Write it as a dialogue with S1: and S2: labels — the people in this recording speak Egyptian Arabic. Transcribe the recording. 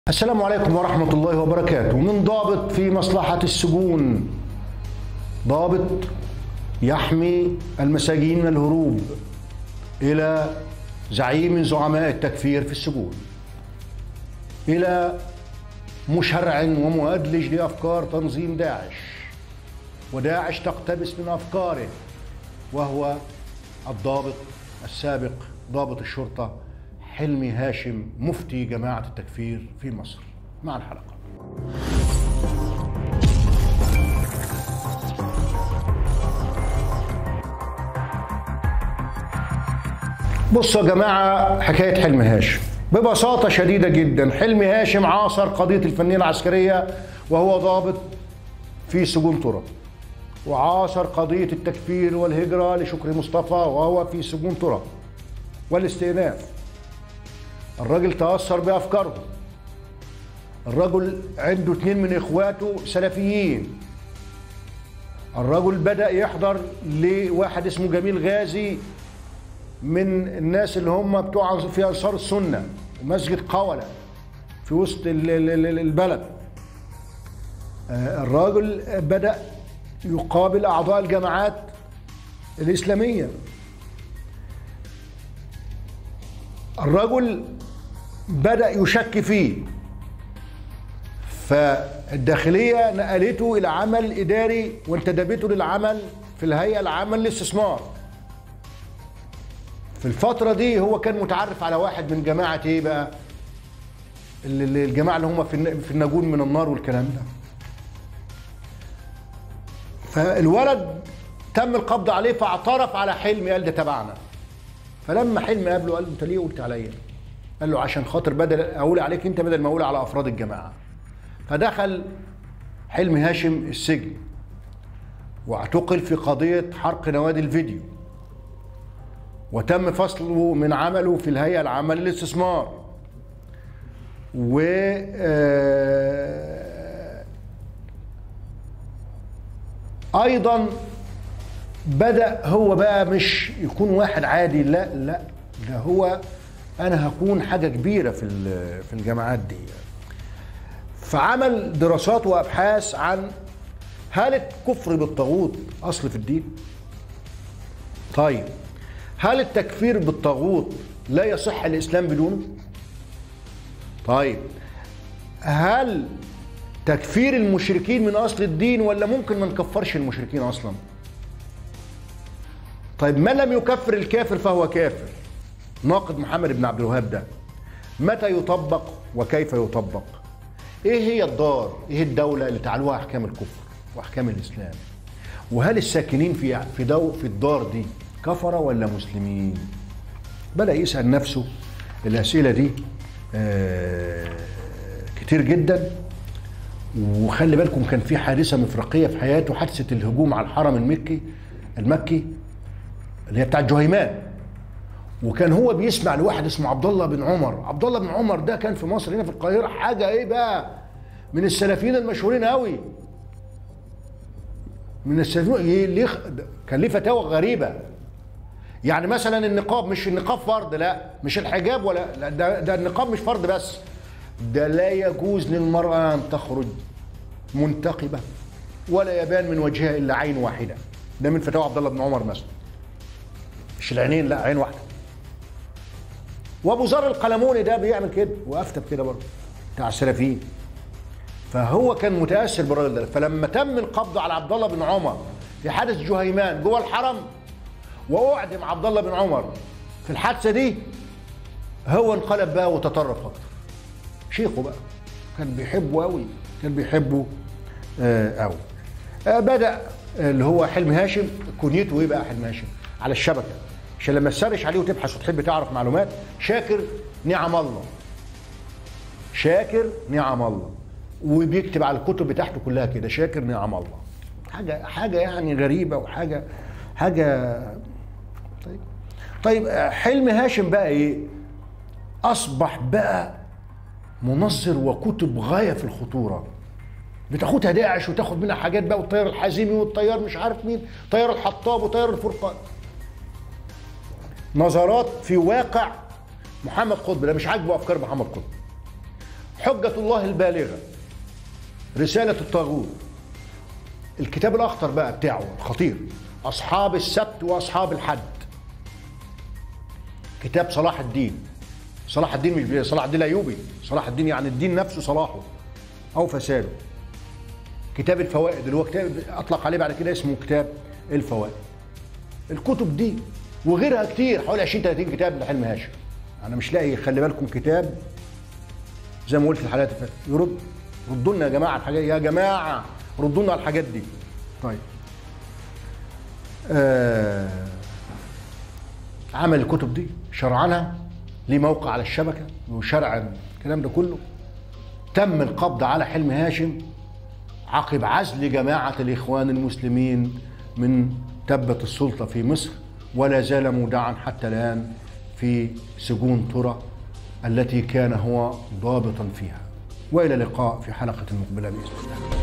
S1: السلام عليكم ورحمة الله وبركاته من ضابط في مصلحة السجون ضابط يحمي المساجين من الهروب إلى زعيم من زعماء التكفير في السجون إلى مشرع ومؤدلج لأفكار تنظيم داعش وداعش تقتبس من أفكاره وهو الضابط السابق ضابط الشرطة حلمي هاشم مفتي جماعة التكفير في مصر مع الحلقة بصوا يا جماعة حكاية حلمي هاشم ببساطة شديدة جدا حلمي هاشم عاصر قضية الفنية العسكرية وهو ضابط في سجون ترى وعاصر قضية التكفير والهجرة لشكري مصطفى وهو في سجون ترى والاستئناف الراجل تأثر بأفكارهم الرجل عنده اتنين من اخواته سلفيين الرجل بدأ يحضر لواحد اسمه جميل غازي من الناس اللي هم بتوع في انصار السنه مسجد قولة في وسط البلد الراجل بدأ يقابل أعضاء الجماعات الإسلامية الرجل بدأ يشك فيه فالداخلية نقلته إلى عمل إداري وانتدبته للعمل في الهيئة العامة للاستثمار في الفترة دي هو كان متعرف على واحد من جماعة ايه بقى الجماعة اللي هم في النجون من النار والكلام ده فالولد تم القبض عليه فاعترف على حلمي قال ده تبعنا فلما حلمي قابله قال له انت ليه قلت عليا قال له عشان خاطر بدل اقول عليك انت بدل ما اقول على افراد الجماعه فدخل حلمي هاشم السجن واعتقل في قضيه حرق نوادي الفيديو وتم فصله من عمله في الهيئه العامه للاستثمار و ايضا بدا هو بقى مش يكون واحد عادي لا لا ده هو انا هكون حاجه كبيره في في الجامعات دي فعمل دراسات وابحاث عن هل الكفر بالطاغوت اصل في الدين طيب هل التكفير بالطاغوت لا يصح الاسلام بدونه طيب هل تكفير المشركين من اصل الدين ولا ممكن ما نكفرش المشركين اصلا طيب ما لم يكفر الكافر فهو كافر ناقد محمد بن عبد الوهاب ده متى يطبق وكيف يطبق ايه هي الدار ايه الدوله اللي تعلوها احكام الكفر واحكام الاسلام وهل الساكنين في في دو في الدار دي كفره ولا مسلمين بدا يسال نفسه الاسئله دي آه كتير جدا وخلي بالكم كان في حادثه مفرقيه في حياته حادثه الهجوم على الحرم المكي المكي اللي هي بتاعت جهيمان وكان هو بيسمع لواحد اسمه عبد الله بن عمر عبد الله بن عمر ده كان في مصر هنا في القاهره حاجه ايه بقى من السلفيين المشهورين قوي من السلفيين يخ... كان ليه فتاوى غريبه يعني مثلا النقاب مش النقاب فرض لا مش الحجاب ولا لا ده, ده النقاب مش فرض بس ده لا يجوز للمرأة أن تخرج منتقبة ولا يبان من وجهها إلا عين واحدة ده من فتاوى عبد الله بن عمر مثلا مش العينين لا عين واحدة وأبو ذر القلموني ده بيعمل كده وأفتى بكده برضه بتاع السلفيين فهو كان متأثر بالراجل ده فلما تم القبض على عبد الله بن عمر في حادث جهيمان جوه الحرم وأعدم عبد الله بن عمر في الحادثة دي هو انقلب بقى وتطرف أكتر شيخه بقى كان بيحبه قوي كان بيحبه قوي آه بدا اللي هو حلمي هاشم كنيته ايه بقى حلمي هاشم على الشبكه عشان لما تسرش عليه وتبحث وتحب تعرف معلومات شاكر نعم الله شاكر نعم الله وبيكتب على الكتب بتاعته كلها كده شاكر نعم الله حاجه حاجه يعني غريبه وحاجه حاجه طيب طيب حلمي هاشم بقى ايه اصبح بقى منظر وكتب غايه في الخطوره بتاخدها داعش وتاخد منها حاجات بقى والطيار الحازمي والطيار مش عارف مين طيار الحطاب وطيار الفرقان نظرات في واقع محمد قطب ده مش عاجبه افكار محمد قطب حجة الله البالغة رسالة الطاغوت الكتاب الأخطر بقى بتاعه الخطير أصحاب السبت وأصحاب الحد كتاب صلاح الدين صلاح الدين مش صلاح الدين الايوبي صلاح الدين يعني الدين نفسه صلاحه او فساده كتاب الفوائد اللي هو كتاب اطلق عليه بعد كده اسمه كتاب الفوائد الكتب دي وغيرها كتير حوالي 20 30 كتاب لحلم هاشم انا مش لاقي خلي بالكم كتاب زي ما قلت في الحلقات اللي فاتت يرد ردوا لنا يا جماعه الحاجات يا جماعه ردوا لنا على الحاجات دي طيب آه عمل الكتب دي شرعنها ليه موقع على الشبكه وشرع الكلام ده كله تم القبض على حلم هاشم عقب عزل جماعه الاخوان المسلمين من تبه السلطه في مصر ولا زال مودعا حتى الان في سجون ترى التي كان هو ضابطا فيها والى اللقاء في حلقه مقبله باذن الله